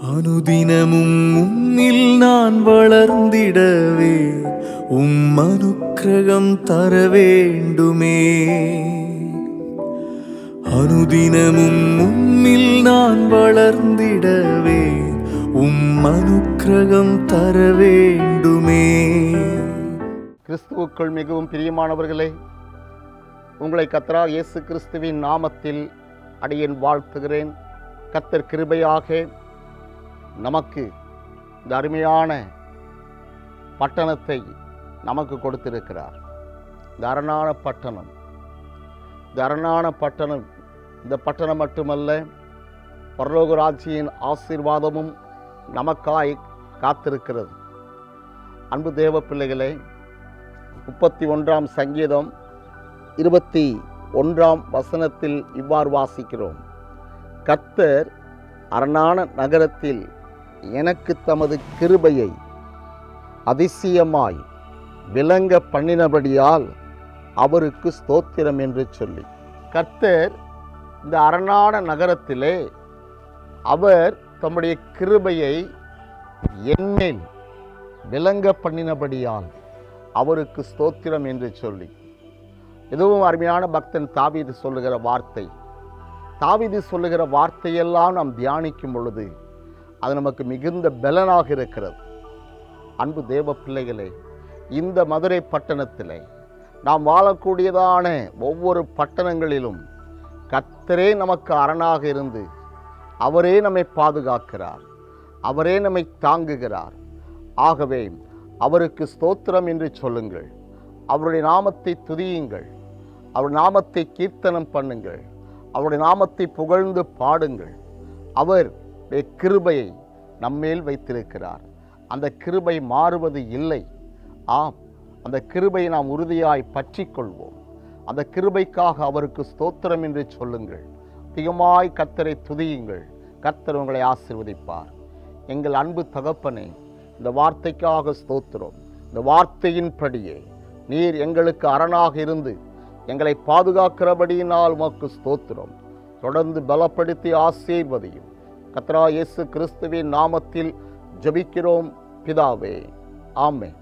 அனுதினமும் உம்மில் நான் வளர்ந்திடவே உம் அனுக்கிரகம் தர வேண்டுமே அனுதினமும் உம்மில் நான் வளர்ந்திடவே உம் அனுக்கிரகம் தர வேண்டுமே கிறிஸ்துவுக்குள் மிகவும் பிரியமானவர்களே உங்களை கத்தரா இயேசு கிறிஸ்துவின் நாமத்தில் அடியேன் வாழ்த்துகிறேன் கத்தர் கிருபையாக நமக்கு இந்த அருமையான பட்டணத்தை நமக்கு கொடுத்திருக்கிறார் இந்த அரணான பட்டணம் இந்த அரணான பட்டணம் இந்த பட்டணம் மட்டுமல்ல பரலோக ராட்சியின் ஆசீர்வாதமும் நமக்காய் காத்திருக்கிறது அன்பு தேவ பிள்ளைகளே முப்பத்தி ஒன்றாம் சங்கீதம் இருபத்தி ஒன்றாம் வசனத்தில் இவ்வாறு வாசிக்கிறோம் கர்த்தர் அரணான நகரத்தில் எனக்கு தமது கிருபையை அதிசயமாய் விளங்க பண்ணினபடியால் அவருக்கு ஸ்தோத்திரம் என்று சொல்லி கர்த்தர் இந்த அரணான நகரத்திலே அவர் தம்முடைய கிருபையை என்மேல் விளங்க பண்ணினபடியால் அவருக்கு ஸ்தோத்திரம் என்று சொல்லி இதுவும் அருமையான பக்தன் தாவீது சொல்லுகிற வார்த்தை தாவீது சொல்லுகிற வார்த்தையெல்லாம் நாம் தியானிக்கும் பொழுது அது நமக்கு மிகுந்த பலனாக இருக்கிறது அன்பு தேவ பிள்ளைகளே இந்த மதுரை பட்டணத்திலே நாம் வாழக்கூடியதான ஒவ்வொரு பட்டணங்களிலும் கர்த்தரே நமக்கு அரணாக இருந்து அவரே நம்மை பாதுகாக்கிறார் அவரே நம்மை தாங்குகிறார் ஆகவே அவருக்கு ஸ்தோத்திரம் என்று சொல்லுங்கள் அவருடைய நாமத்தை துதியுங்கள் அவர் நாமத்தை கீர்த்தனம் பண்ணுங்கள் அவருடைய நாமத்தை புகழ்ந்து பாடுங்கள் அவர் கிருபையை நம்மேல் வைத்திருக்கிறார் அந்த கிருபை மாறுவது இல்லை ஆம் அந்த கிருபை நாம் உறுதியாய் பற்றி கொள்வோம் அந்த கிருபைக்காக அவருக்கு ஸ்தோத்திரம் என்று சொல்லுங்கள் அதிகமாய் கர்த்தரை துதியுங்கள் கர்த்தர் உங்களை ஆசிர்வதிப்பார் எங்கள் அன்பு தகப்பனே இந்த வார்த்தைக்காக ஸ்தோத்திரம் இந்த வார்த்தையின்படியே நீர் எங்களுக்கு அரணாக இருந்து எங்களை பாதுகாக்கிறபடியினால் உமக்கு ஸ்தோத்திரம் தொடர்ந்து பலப்படுத்தி ஆசீர்வதியும் கத்ரா இயேசு கிறிஸ்துவின் நாமத்தில் ஜெபிக்கிறோம் பிதாவே ஆமென்